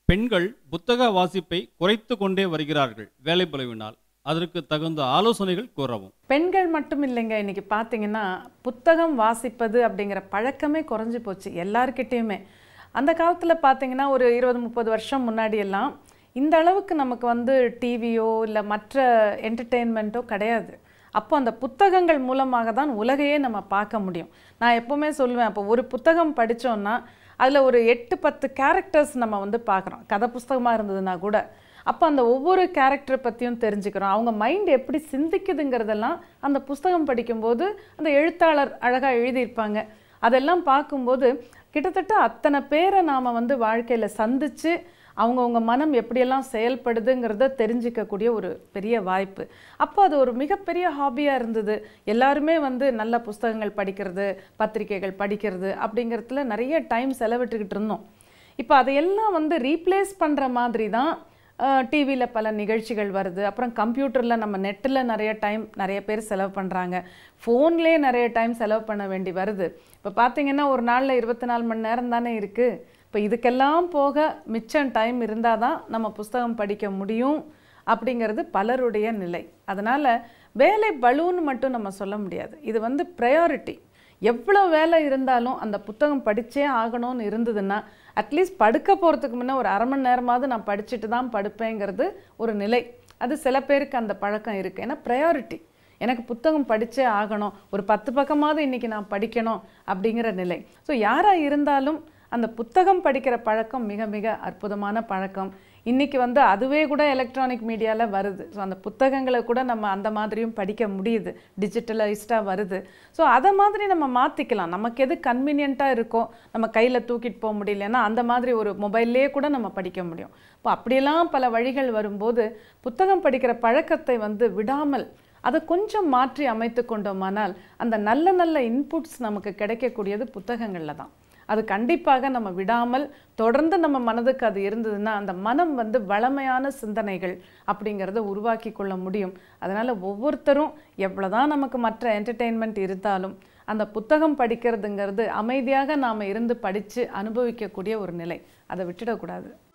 பெண்கள் புத்தக வாசிப்பை குறைத்து கொண்டே வருகிறார்கள் வேலை பளுவினால் அதற்கு தகுந்த ஆலோசனைகள் கூறவும் பெண்கள் மட்டும் இல்லைங்க இன்னைக்கு பார்த்தீங்கன்னா புத்தகம் வாசிப்பது அப்படிங்கிற பழக்கமே குறைஞ்சி போச்சு எல்லார்கிட்டேயுமே அந்த காலத்தில் பார்த்தீங்கன்னா ஒரு இருபது முப்பது வருஷம் முன்னாடி எல்லாம் இந்த அளவுக்கு நமக்கு வந்து டிவியோ இல்லை மற்ற என்டர்டெயின்மெண்ட்டோ கிடையாது அப்போ அந்த புத்தகங்கள் மூலமாக தான் உலகையே நம்ம பார்க்க முடியும் நான் எப்போவுமே சொல்லுவேன் அப்போ ஒரு புத்தகம் படித்தோன்னா அதில் ஒரு எட்டு பத்து கேரக்டர்ஸ் நம்ம வந்து பார்க்குறோம் கதை புஸ்தகமாக இருந்ததுன்னா கூட அப்போ அந்த ஒவ்வொரு கேரக்டரை பற்றியும் தெரிஞ்சுக்கிறோம் அவங்க மைண்ட் எப்படி சிந்திக்குதுங்கிறதெல்லாம் அந்த புஸ்தகம் படிக்கும்போது அந்த எழுத்தாளர் அழகாக எழுதியிருப்பாங்க அதெல்லாம் பார்க்கும்போது கிட்டத்தட்ட அத்தனை பேரை நாம் வந்து வாழ்க்கையில் சந்தித்து அவங்கவுங்க மனம் எப்படியெல்லாம் செயல்படுதுங்கிறத தெரிஞ்சிக்கக்கூடிய ஒரு பெரிய வாய்ப்பு அப்போ அது ஒரு மிகப்பெரிய ஹாபியாக இருந்தது எல்லாருமே வந்து நல்ல புஸ்தகங்கள் படிக்கிறது பத்திரிக்கைகள் படிக்கிறது அப்படிங்கிறதுல நிறைய டைம் செலவிட்டுக்கிட்டு இருந்தோம் இப்போ அதையெல்லாம் வந்து ரீப்ளேஸ் பண்ணுற மாதிரி தான் டிவியில் பல நிகழ்ச்சிகள் வருது அப்புறம் கம்ப்யூட்டரில் நம்ம நெட்டில் நிறைய டைம் நிறைய பேர் செலவு பண்ணுறாங்க ஃபோன்லேயே நிறைய டைம் செலவு பண்ண வேண்டி வருது இப்போ பார்த்தீங்கன்னா ஒரு நாளில் இருபத்தி நாலு மணி நேரம் தானே இருக்குது இப்போ இதுக்கெல்லாம் போக மிச்சம் டைம் இருந்தால் தான் நம்ம புஸ்தகம் படிக்க முடியும் அப்படிங்கிறது பலருடைய நிலை அதனால் வேலை பலூன்னு மட்டும் நம்ம சொல்ல முடியாது இது வந்து ப்ரையாரிட்டி எவ்வளோ வேலை இருந்தாலும் அந்த புத்தகம் படித்தே ஆகணும்னு இருந்ததுன்னா அட்லீஸ்ட் படுக்க போகிறதுக்கு முன்னே ஒரு அரை மணி நேரமாவது நான் படிச்சுட்டு தான் படுப்பேங்கிறது ஒரு நிலை அது சில பேருக்கு அந்த பழக்கம் இருக்குது ஏன்னா ப்ரையாரிட்டி எனக்கு புத்தகம் படித்தே ஆகணும் ஒரு பத்து பக்கமாவது இன்றைக்கி நான் படிக்கணும் அப்படிங்கிற நிலை ஸோ யாராக இருந்தாலும் அந்த புத்தகம் படிக்கிற பழக்கம் மிக மிக அற்புதமான பழக்கம் இன்றைக்கி வந்து அதுவே கூட எலக்ட்ரானிக் மீடியாவில் வருது ஸோ அந்த புத்தகங்களை கூட நம்ம அந்த மாதிரியும் படிக்க முடியுது டிஜிட்டலைஸ்டாக வருது ஸோ அதை மாதிரி நம்ம மாற்றிக்கலாம் நமக்கு எது கன்வீனியண்ட்டாக இருக்கோ நம்ம கையில் தூக்கிட்டு போக முடியலன்னா அந்த மாதிரி ஒரு மொபைல்லே கூட நம்ம படிக்க முடியும் இப்போ அப்படியெல்லாம் பல வழிகள் வரும்போது புத்தகம் படிக்கிற பழக்கத்தை வந்து விடாமல் அதை கொஞ்சம் மாற்றி அமைத்து கொண்டோமானால் அந்த நல்ல நல்ல இன்புட்ஸ் நமக்கு கிடைக்கக்கூடியது புத்தகங்களில் தான் அது கண்டிப்பாக நம்ம விடாமல் தொடர்ந்து நம்ம மனதுக்கு அது இருந்ததுன்னா அந்த மனம் வந்து வளமையான சிந்தனைகள் அப்படிங்கிறத உருவாக்கி கொள்ள முடியும் அதனால் ஒவ்வொருத்தரும் எவ்வளோதான் நமக்கு மற்ற என்டர்டெயின்மெண்ட் இருந்தாலும் அந்த புத்தகம் படிக்கிறதுங்கிறது அமைதியாக நாம் இருந்து படித்து அனுபவிக்கக்கூடிய ஒரு நிலை அதை விட்டுடக்கூடாது